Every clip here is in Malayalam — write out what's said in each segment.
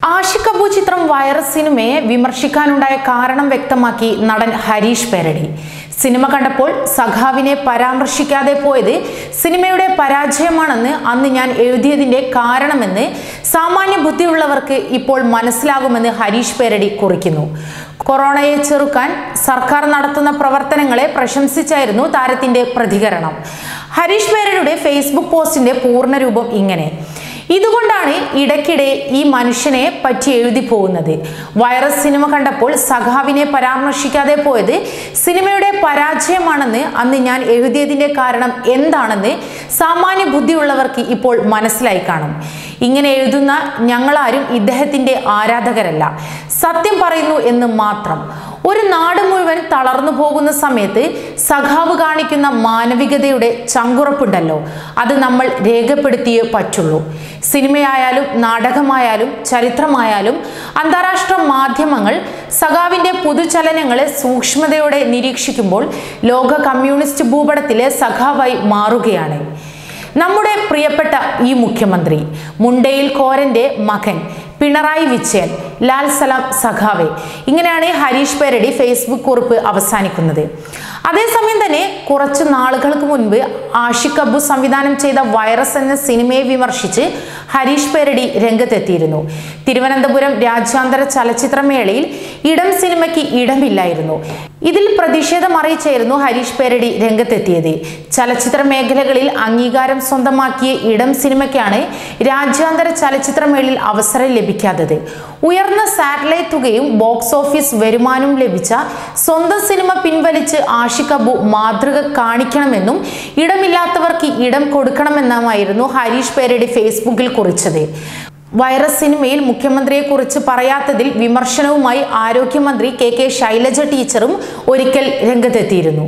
ആഷിക് കപൂർ ചിത്രം വൈറസ് സിനിമയെ വിമർശിക്കാനുണ്ടായ കാരണം വ്യക്തമാക്കി നടൻ ഹരീഷ് പേരടി സിനിമ കണ്ടപ്പോൾ സഖാവിനെ പരാമർശിക്കാതെ പോയത് സിനിമയുടെ പരാജയമാണെന്ന് അന്ന് ഞാൻ എഴുതിയതിന്റെ കാരണമെന്ന് സാമാന്യ ബുദ്ധിയുള്ളവർക്ക് ഇപ്പോൾ മനസ്സിലാകുമെന്ന് ഹരീഷ് പേരടി കുറിക്കുന്നു കൊറോണയെ ചെറുക്കാൻ സർക്കാർ നടത്തുന്ന പ്രവർത്തനങ്ങളെ പ്രശംസിച്ചായിരുന്നു താരത്തിന്റെ പ്രതികരണം ഹരീഷ് പേരടിയുടെ ഫേസ്ബുക്ക് പോസ്റ്റിന്റെ പൂർണ്ണരൂപം ഇങ്ങനെ ഇതുകൊണ്ടാണ് ഇടയ്ക്കിടെ ഈ മനുഷ്യനെ പറ്റി എഴുതി പോകുന്നത് വൈറസ് സിനിമ കണ്ടപ്പോൾ സഖാവിനെ പരാമർശിക്കാതെ പോയത് സിനിമയുടെ പരാജയമാണെന്ന് അന്ന് ഞാൻ എഴുതിയതിന്റെ കാരണം എന്താണെന്ന് സാമാന്യ ബുദ്ധിയുള്ളവർക്ക് ഇപ്പോൾ മനസ്സിലായി കാണും ഇങ്ങനെ എഴുതുന്ന ഞങ്ങളാരും ഇദ്ദേഹത്തിന്റെ ആരാധകരല്ല സത്യം പറയുന്നു എന്ന് മാത്രം ഒരു നാട് മുഴുവൻ തളർന്നു പോകുന്ന സമയത്ത് സഖാവ് കാണിക്കുന്ന മാനവികതയുടെ ചങ്കുറപ്പുണ്ടല്ലോ അത് നമ്മൾ രേഖപ്പെടുത്തിയേ പറ്റുള്ളൂ സിനിമയായാലും നാടകമായാലും ചരിത്രമായാലും അന്താരാഷ്ട്ര മാധ്യമങ്ങൾ സഖാവിന്റെ പുതുചലനങ്ങളെ സൂക്ഷ്മതയോടെ നിരീക്ഷിക്കുമ്പോൾ ലോക കമ്മ്യൂണിസ്റ്റ് ഭൂപടത്തിലെ സഖാവായി മാറുകയാണ് നമ്മുടെ പ്രിയപ്പെട്ട ഈ മുഖ്യമന്ത്രി മുണ്ടയിൽ കോരന്റെ മകൻ പിണറായി വിജയൻ ലാൽ സലാം സഖാവെ ഇങ്ങനെയാണ് ഹരീഷ് പേരടി ഫേസ്ബുക്ക് കുറിപ്പ് അവസാനിക്കുന്നത് അതേസമയം തന്നെ കുറച്ച് നാളുകൾക്ക് മുൻപ് ആഷിഖ് അബു സംവിധാനം ചെയ്ത വൈറസ് എന്ന സിനിമയെ വിമർശിച്ച് ഹരീഷ് പേരടി രംഗത്തെത്തിയിരുന്നു തിരുവനന്തപുരം രാജ്യാന്തര ചലച്ചിത്രമേളയിൽ ഇടം സിനിമയ്ക്ക് ഇടമില്ലായിരുന്നു ഇതിൽ പ്രതിഷേധം അറിയിച്ചായിരുന്നു ഹരീഷ് പേരടി രംഗത്തെത്തിയത് ചലച്ചിത്ര മേഖലകളിൽ അംഗീകാരം സ്വന്തമാക്കിയ ഇടം സിനിമയ്ക്കാണ് രാജ്യാന്തര ചലച്ചിത്രമേളയിൽ അവസരം ലഭിക്കാത്തത് ഉയർന്ന സാറ്റലൈറ്റ് തുകയും ബോക്സ് ഓഫീസ് വരുമാനവും ലഭിച്ച സ്വന്തം സിനിമ പിൻവലിച്ച് ആഷിഖ് അബു മാതൃക കാണിക്കണമെന്നും ഇടമില്ലാത്തവർക്ക് ഇടം കൊടുക്കണമെന്നുമായിരുന്നു ഹരീഷ് പേരടി ഫേസ്ബുക്കിൽ കുറിച്ചത് വൈറസ് സിനിമയിൽ മുഖ്യമന്ത്രിയെക്കുറിച്ച് പറയാത്തതിൽ വിമർശനവുമായി ആരോഗ്യമന്ത്രി കെ കെ ശൈലജ ടീച്ചറും ഒരിക്കൽ രംഗത്തെത്തിയിരുന്നു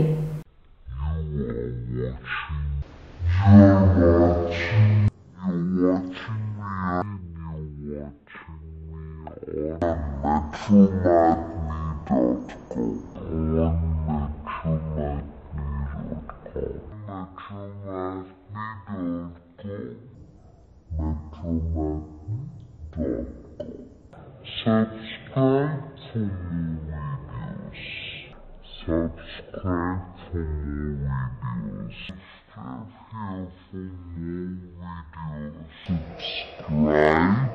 Subscribe for more videos. Subscribe for more videos. Subscribe here for more videos. Subscribe.